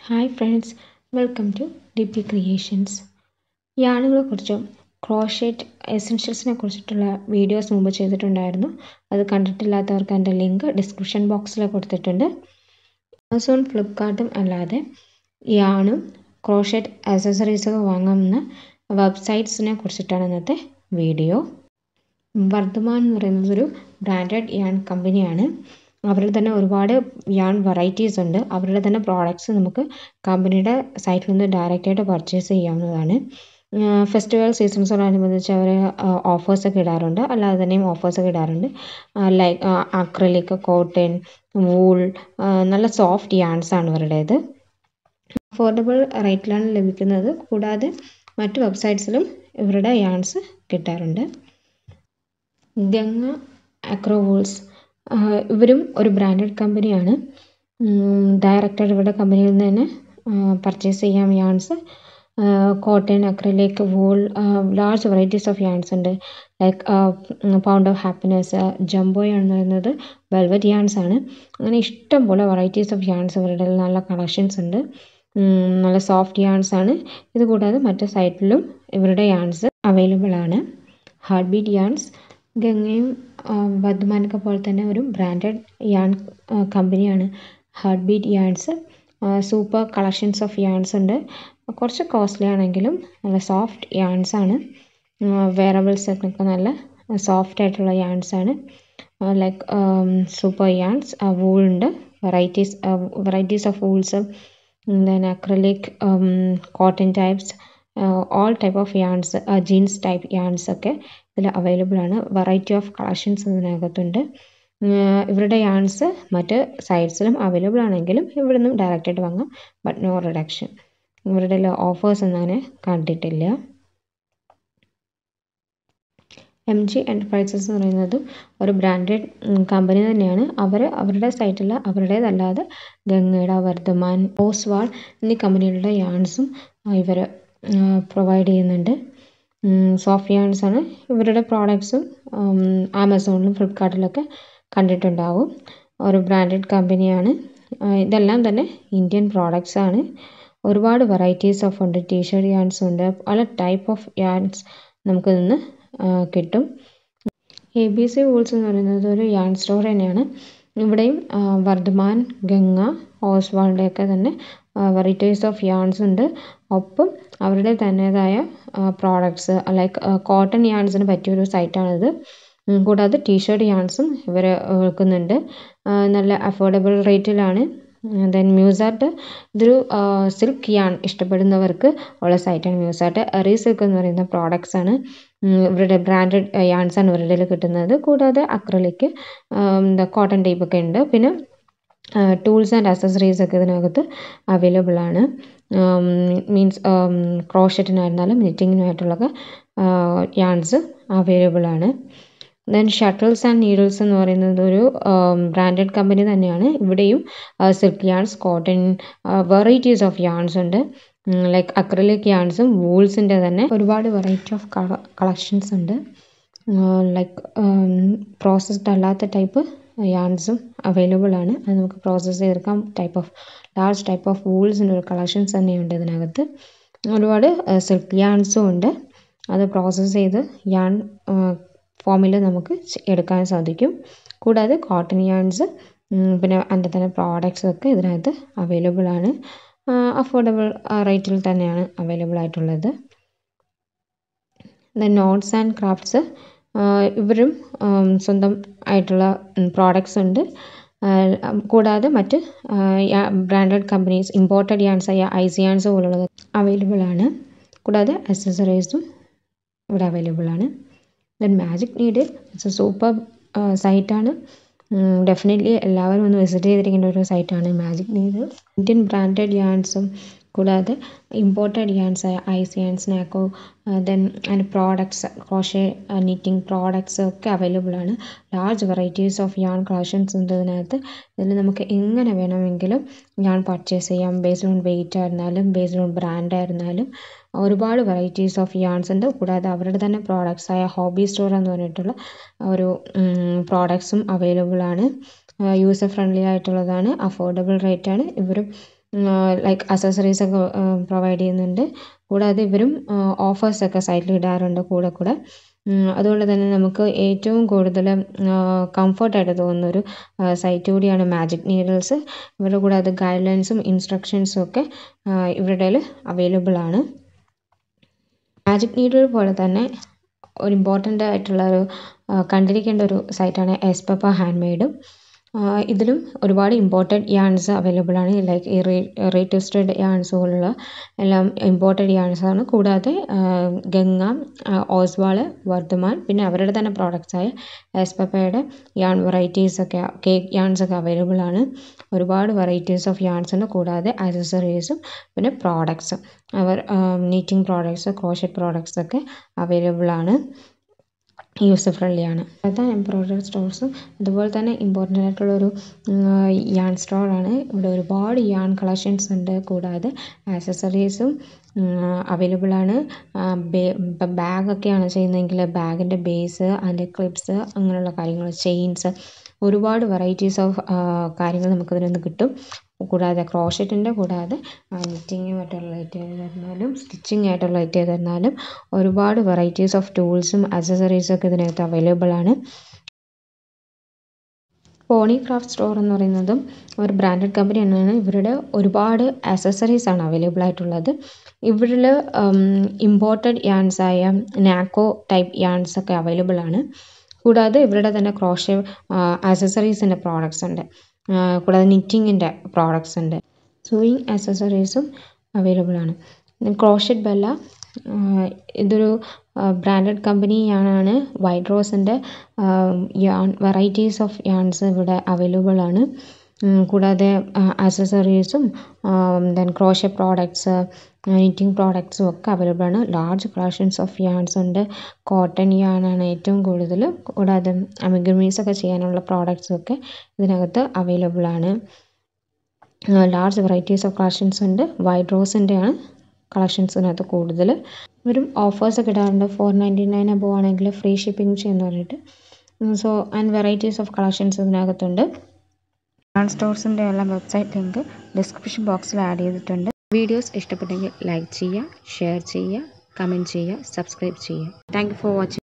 hi friends welcome to D P creations യാണുകളെ കുറിച്ചും crochet എസെൻഷ്യൽസിനെ കുറിച്ചിട്ടുള്ള വീഡിയോസ് മുമ്പ് ചെയ്തിട്ടുണ്ടായിരുന്നു അത് കണ്ടിട്ടില്ലാത്തവർക്ക് എൻ്റെ ലിങ്ക് ഡിസ്ക്രിപ്ഷൻ ബോക്സിൽ കൊടുത്തിട്ടുണ്ട് ആമസോൺ ഫ്ലിപ്കാർട്ടും അല്ലാതെ യാണും ക്രോഷേറ്റ് ആക്സസറീസൊക്കെ വാങ്ങാവുന്ന വെബ്സൈറ്റ്സിനെ കുറിച്ചിട്ടാണ് ഇന്നത്തെ വീഡിയോ വർദ്ധമാൻ എന്ന് പറയുന്നത് ഒരു ബ്രാൻഡഡ് യാൺ കമ്പനിയാണ് അവരിൽ തന്നെ ഒരുപാട് യാൺ വെറൈറ്റീസ് ഉണ്ട് അവരുടെ തന്നെ പ്രോഡക്റ്റ്സ് നമുക്ക് കമ്പനിയുടെ സൈറ്റിൽ നിന്ന് ഡയറക്റ്റായിട്ട് പർച്ചേസ് ചെയ്യാവുന്നതാണ് ഫെസ്റ്റിവൽ സീസൺസോടനുബന്ധിച്ച് അവർ ഓഫേഴ്സൊക്കെ ഇടാറുണ്ട് അല്ലാതെ തന്നെയും ഓഫേഴ്സൊക്കെ ഇടാറുണ്ട് ലൈക്ക് അക്രലിക് കോട്ടൺ വൂൾ നല്ല സോഫ്റ്റ് യാൺസ് ആണ് ഇവരുടേത് അഫോർഡബിൾ റേറ്റിലാണ് ലഭിക്കുന്നത് കൂടാതെ മറ്റു വെബ്സൈറ്റ്സിലും ഇവരുടെ യാൺസ് കിട്ടാറുണ്ട് ഗംഗ അക്രോവൂൾസ് ഇവരും ഒരു ബ്രാൻഡഡ് കമ്പനിയാണ് ഡയറക്റ്റായിട്ട് ഇവരുടെ കമ്പനിയിൽ നിന്ന് തന്നെ പർച്ചേസ് ചെയ്യാം yarns cotton acrylic wool large varieties of yarns ഉണ്ട് like pound of happiness jumbo എന്ന് പറയുന്നത് വെൽവെറ്റ് യാൺസ് ആണ് അങ്ങനെ ഇഷ്ടം പോലെ വെറൈറ്റീസ് ഓഫ് യാൺസ് ഇവരുടെ നല്ല കളക്ഷൻസ് ഉണ്ട് നല്ല സോഫ്റ്റ് യാൺസ് ആണ് ഇത് കൂടാതെ മറ്റു സൈറ്റിലും ഇവരുടെ യാൺസ് അവൈലബിൾ ആണ് ഹാർട്ട് ബീറ്റ് യാൺസ് ഗംഗയും വർദ്ധമാനൊക്കെ പോലെ തന്നെ ഒരു ബ്രാൻഡഡ് യാൺ കമ്പനിയാണ് Heart Beat yarns super collections of yarns ഉണ്ട് കുറച്ച് കോസ്റ്റ്ലി ആണെങ്കിലും നല്ല സോഫ്റ്റ് യാൺസ് ആണ് വെയറബിൾസൊക്കെ നല്ല സോഫ്റ്റ് ആയിട്ടുള്ള യാൺസ് ആണ് ലൈക്ക് സൂപ്പർ യാൺസ് വൂളുണ്ട് varieties varieties of wools then acrylic cotton types all type of yarns jeans type yarns ഒക്കെ ഇതിൽ അവൈലബിൾ ആണ് വെറൈറ്റി ഓഫ് കളക്ഷൻസ് ഇതിനകത്തുണ്ട് ഇവരുടെ യാൺസ് മറ്റ് സൈറ്റ്സിലും അവൈലബിൾ ആണെങ്കിലും ഇവിടെ നിന്നും ഡയറക്റ്റായിട്ട് വാങ്ങാം ബട്ട് നോ റിഡക്ഷൻ ഇവരുടെ ഓഫേഴ്സ് ഒന്നും അങ്ങനെ കണ്ടിട്ടില്ല എം ജി എൻ്റർപ്രൈസസ് എന്ന് പറയുന്നത് ഒരു ബ്രാൻഡഡ് കമ്പനി തന്നെയാണ് അവർ അവരുടെ സൈറ്റിൽ അവരുടേതല്ലാതെ ഗംഗയുടെ വർദ്ധമാൻ ഓസ്വാൾ എന്നീ കമ്പനികളുടെ യാൺസും ഇവർ പ്രൊവൈഡ് ചെയ്യുന്നുണ്ട് സോഫ്റ്റ് യാൺസ് ആണ് ഇവരുടെ പ്രോഡക്ട്സും ആമസോണിലും ഫ്ലിപ്കാർട്ടിലൊക്കെ കണ്ടിട്ടുണ്ടാവും ഒരു ബ്രാൻഡഡ് കമ്പനിയാണ് ഇതെല്ലാം തന്നെ ഇന്ത്യൻ പ്രോഡക്ട്സ് ആണ് ഒരുപാട് വെറൈറ്റീസ് ഓഫ് ഉണ്ട് ടീഷർട്ട് യാൺസ് ഉണ്ട് പല ടൈപ്പ് ഓഫ് യാൺസ് നമുക്ക് നിന്ന് കിട്ടും എ ബി സി വൂൾസ് എന്ന് പറയുന്നത് ഒരു യാൺ സ്റ്റോർ തന്നെയാണ് ഇവിടെയും വർദ്ധമാൻ ഗംഗ ഓസ്വാളിൻ്റെയൊക്കെ തന്നെ വെറൈറ്റീസ് ഓഫ് യാൺസ് ഉണ്ട് ഒപ്പം അവരുടെ തന്നേതായ പ്രോഡക്ട്സ് ലൈക്ക് കോട്ടൺ യാൺസിന് പറ്റിയൊരു സൈറ്റാണിത് കൂടാതെ ടീഷർട്ട് യാൺസും ഇവർ വിൽക്കുന്നുണ്ട് നല്ല അഫോർഡബിൾ റേറ്റിലാണ് ദെൻ മ്യൂസാർട്ട് ഇതൊരു സിൽക്ക് യാൺ ഇഷ്ടപ്പെടുന്നവർക്ക് ഉള്ള സൈറ്റാണ് മ്യൂസാർട്ട് എറി സിൽക്ക് എന്ന് പറയുന്ന പ്രോഡക്ട്സ് ആണ് ഇവരുടെ ബ്രാൻഡഡ് യാൺസ് ആണ് ഇവരുടെ കിട്ടുന്നത് കൂടാതെ അക്രലിക്ക് എന്താ കോട്ടൺ ടൈപ്പ് ഒക്കെ ഉണ്ട് പിന്നെ ടൂൾസ് ആൻഡ് അക്സസറീസ് ഒക്കെ ഇതിനകത്ത് അവൈലബിൾ ആണ് മീൻസ് ക്രോഷറ്റിനായിരുന്നാലും നിറ്റിങ്ങിനായിട്ടുള്ളൊക്കെ യാൺസ് അവൈലബിൾ ആണ് ദെൻ ഷട്ടിൽസ് ആൻഡ് നീഡിൽസ് എന്ന് പറയുന്നത് ഒരു ബ്രാൻഡഡ് കമ്പനി തന്നെയാണ് ഇവിടെയും silk yarns cotton varieties of yarns ഉണ്ട് ലൈക്ക് അക്രലിക് യാൺസും വൂൾസിൻ്റെ തന്നെ ഒരുപാട് വെറൈറ്റി ഓഫ് കളക്ഷൻസ് ഉണ്ട് ലൈക്ക് പ്രോസസ്ഡ് അല്ലാത്ത ടൈപ്പ് യാൺസും അവൈലബിൾ ആണ് അത് നമുക്ക് പ്രോസസ്സ് ചെയ്തെടുക്കാം type of large type of വൂൾസിൻ്റെ ഒരു കളക്ഷൻസ് തന്നെയുണ്ട് ഇതിനകത്ത് ഒരുപാട് സിൽക്ക് യാൺസും ഉണ്ട് അത് പ്രോസസ്സ് ചെയ്ത് യാൺ ഫോമിൽ നമുക്ക് എടുക്കാൻ സാധിക്കും കൂടാതെ കോട്ടൺ യാൺസ് പിന്നെ അതിൻ്റെ തന്നെ പ്രോഡക്ട്സ് ഒക്കെ ഇതിനകത്ത് അവൈലബിൾ ആണ് അഫോർഡബിൾ റേറ്റിൽ തന്നെയാണ് അവൈലബിൾ ആയിട്ടുള്ളത് ദെൻ നോട്ട്സ് ആൻഡ് ക്രാഫ്റ്റ്സ് ഇവരും സ്വന്തം ആയിട്ടുള്ള പ്രോഡക്ട്സ് ഉണ്ട് കൂടാതെ മറ്റ് ബ്രാൻഡഡ് കമ്പനീസ് ഇമ്പോർട്ടഡ് യാൺസ് ആയ ഐസ് യാൺസ് പോലുള്ളത് അവൈലബിൾ ആണ് കൂടാതെ അക്സസറീസും ഇവിടെ അവൈലബിൾ ആണ് then Magic need it's a super സൈറ്റാണ് ഡെഫിനറ്റ്ലി എല്ലാവരും ഒന്ന് വിസിറ്റ് ചെയ്തിരിക്കേണ്ട ഒരു സൈറ്റാണ് മാജിക് നീഡ് ഇന്ത്യൻ ബ്രാൻഡഡ് യാൺസും കൂടാതെ ഇമ്പോർട്ടഡ് യാൺസ് ആയ ഐസ് യാൺസ് നാക്കോ ദെൻ അതിൻ്റെ പ്രോഡക്ട്സ് ക്രോഷേ നിറ്റിംഗ് പ്രോഡക്ട്സ് ഒക്കെ അവൈലബിൾ ആണ് large varieties of yarn collections ഉണ്ട് ഇതിനകത്ത് ഇതിൽ നമുക്ക് എങ്ങനെ വേണമെങ്കിലും യാൺ പർച്ചേസ് ചെയ്യാം ബേസ്ഡ് ഓൺ വെയിറ്റ് ആയിരുന്നാലും ബേസ്ഡ് ഓൺ ബ്രാൻഡ് ആയിരുന്നാലും ഒരുപാട് വെറൈറ്റീസ് ഓഫ് യാൺസ് ഉണ്ട് കൂടാതെ അവരുടെ തന്നെ പ്രോഡക്ട്സ് ആയ ഹോബി സ്റ്റോർ എന്ന് പറഞ്ഞിട്ടുള്ള ഒരു പ്രോഡക്ട്സും അവൈലബിൾ ആണ് യൂസർ ഫ്രണ്ട്ലി ആയിട്ടുള്ളതാണ് അഫോർഡബിൾ റേറ്റ് ആണ് ഇവരും ലൈക്ക് അസസറീസ് ഒക്കെ പ്രൊവൈഡ് ചെയ്യുന്നുണ്ട് കൂടാതെ ഇവരും ഓഫേഴ്സൊക്കെ സൈറ്റിൽ ഇടാറുണ്ട് കൂടെ കൂടെ അതുകൊണ്ട് തന്നെ നമുക്ക് ഏറ്റവും കൂടുതൽ കംഫർട്ടായിട്ട് തോന്നുന്നൊരു സൈറ്റ് കൂടിയാണ് മാജിക് നീഡിൽസ് ഇവരുടെ കൂടാതെ ഗൈഡ് ലൈൻസും ഇൻസ്ട്രക്ഷൻസും ഒക്കെ ഇവരുടെ അവൈലബിൾ ആണ് മാജിക് നീഡിൽ പോലെ തന്നെ ഒരു ഇമ്പോർട്ടൻ്റ് ആയിട്ടുള്ള ഒരു കണ്ടിരിക്കേണ്ട ഒരു സൈറ്റാണ് എസ്പപ്പ ഹാൻഡ് മെയ്ഡും ഇതിലും ഒരുപാട് ഇമ്പോർട്ടൻറ്റ് യാൺസ് അവൈലബിൾ ആണ് ലൈക്ക് ഈ റേ റേറ്റസ്റ്റഡ് യാൺസ് പോലുള്ള എല്ലാം ഇമ്പോർട്ടൻറ്റ് യാൺസ് ആണ് കൂടാതെ ഗംഗ ഓസ്വാൾ വർദ്ധമാൻ പിന്നെ അവരുടെ തന്നെ പ്രോഡക്റ്റ്സ് ആയ എസ്പപ്പയുടെ യാൺ വെറൈറ്റീസ് ഒക്കെ കേക്ക് യാൺസ് ഒക്കെ അവൈലബിൾ ആണ് ഒരുപാട് വെറൈറ്റീസ് ഓഫ് യാൺസ് ഉണ്ട് കൂടാതെ ആക്സസറീസും പിന്നെ പ്രോഡക്ട്സും അവർ നീറ്റിംഗ് പ്രോഡക്ട്സ് ക്രോഷറ്റ് പ്രോഡക്ട്സ് ഒക്കെ അവൈലബിൾ ആണ് യൂസർ ഫ്രണ്ട്ലി ആണ് അതാണ് എംബ്രോയ്ഡറി സ്റ്റോഴ്സും അതുപോലെ തന്നെ ഇമ്പോർട്ടൻ്റ് ആയിട്ടുള്ളൊരു യാൺ സ്റ്റോറാണ് ഇവിടെ ഒരുപാട് യാൺ കളക്ഷൻസ് ഉണ്ട് കൂടാതെ ആക്സസറീസും അവൈലബിൾ ആണ് ഇപ്പം ബാഗൊക്കെയാണ് ചെയ്യുന്നതെങ്കിൽ ബാഗിൻ്റെ ബേസ് അതിൻ്റെ ക്ലിപ്സ് അങ്ങനെയുള്ള കാര്യങ്ങൾ ചെയിൻസ് ഒരുപാട് വെറൈറ്റീസ് ഓഫ് കാര്യങ്ങൾ നമുക്കതിൽ നിന്ന് കിട്ടും കൂടാതെ ക്രോഷറ്റിൻ്റെ കൂടാതെ നിറ്റിങ്ങുമായിട്ട് റിലേറ്റ് ചെയ്ത് തരുന്നാലും സ്റ്റിച്ചിങ് ആയിട്ട് റിലേറ്റ് ചെയ്ത് തരുന്നാലും ഒരുപാട് വെറൈറ്റീസ് ഓഫ് ടൂൾസും അക്സസറീസും ഒക്കെ ഇതിനകത്ത് അവൈലബിൾ ആണ് പോണി ക്രാഫ്റ്റ് സ്റ്റോർ എന്ന് പറയുന്നതും ഒരു ബ്രാൻഡഡ് കമ്പനി തന്നെയാണ് ഇവരുടെ ഒരുപാട് ആക്സസറീസ് ആണ് അവൈലബിൾ ആയിട്ടുള്ളത് ഇവരിൽ ഇമ്പോർട്ടഡ് യാൺസ് ആയ നാക്കോ ടൈപ്പ് യാൺസ് ഒക്കെ അവൈലബിൾ ആണ് കൂടാതെ ഇവരുടെ തന്നെ ക്രോഷ ആക്സസറീസിൻ്റെ പ്രോഡക്റ്റ്സ് ഉണ്ട് കൂടാതെ നിറ്റിങ്ങിൻ്റെ പ്രോഡക്റ്റ്സ് ഉണ്ട് സൂയിങ് ആക്സസറീസും അവൈലബിൾ ആണ് ക്രോഷറ്റ് ബെല്ല ഇതൊരു ബ്രാൻഡഡ് കമ്പനിയാണ് വൈറ്റ് റോസിൻ്റെ യാൺ വെറൈറ്റീസ് ഓഫ് യാൺസ് ഇവിടെ അവൈലബിൾ ആണ് കൂടാതെ ആക്സസറീസും ദെൻ ക്രോഷ പ്രോഡക്ട്സ് നിറ്റിംഗ് പ്രോഡക്ട്സും ഒക്കെ അവൈലബിൾ ആണ് ലാർജ് കളക്ഷൻസ് ഓഫ് യാൺസ് ഉണ്ട് കോട്ടൺ യാണാണ് ഏറ്റവും കൂടുതൽ കൂടാതെ അമിഗ്രമീസ് ഒക്കെ ചെയ്യാനുള്ള പ്രോഡക്ട്സും ഒക്കെ ഇതിനകത്ത് അവൈലബിൾ ആണ് ലാർജ് വെറൈറ്റീസ് ഓഫ് കളക്ഷൻസ് ഉണ്ട് വൈറ്റ് റോസിൻ്റെയാണ് കളക്ഷൻസിനകത്ത് കൂടുതൽ ഇവരും ഓഫേഴ്സൊക്കെ ഇടാറുണ്ട് ഫോർ നയൻറ്റി നയൻ അബോ ആണെങ്കിൽ ഫ്രീ ഷിപ്പിംഗ് ചെയ്യുന്ന പറഞ്ഞിട്ട് so and varieties of collections ഇതിനകത്തുണ്ട് ബ്രാൻഡ് സ്റ്റോഴ്സിൻ്റെ എല്ലാം വെബ്സൈറ്റ് ലിങ്ക് ഡിസ്ക്രിപ്ഷൻ ബോക്സിൽ ആഡ് ചെയ്തിട്ടുണ്ട് വീഡിയോസ് ഇഷ്ടപ്പെട്ടെങ്കിൽ ലൈക്ക് ചെയ്യുക ഷെയർ ചെയ്യുക കമൻറ്റ് ചെയ്യുക സബ്സ്ക്രൈബ് ചെയ്യുക താങ്ക് യു ഫോർ വാച്ചിങ്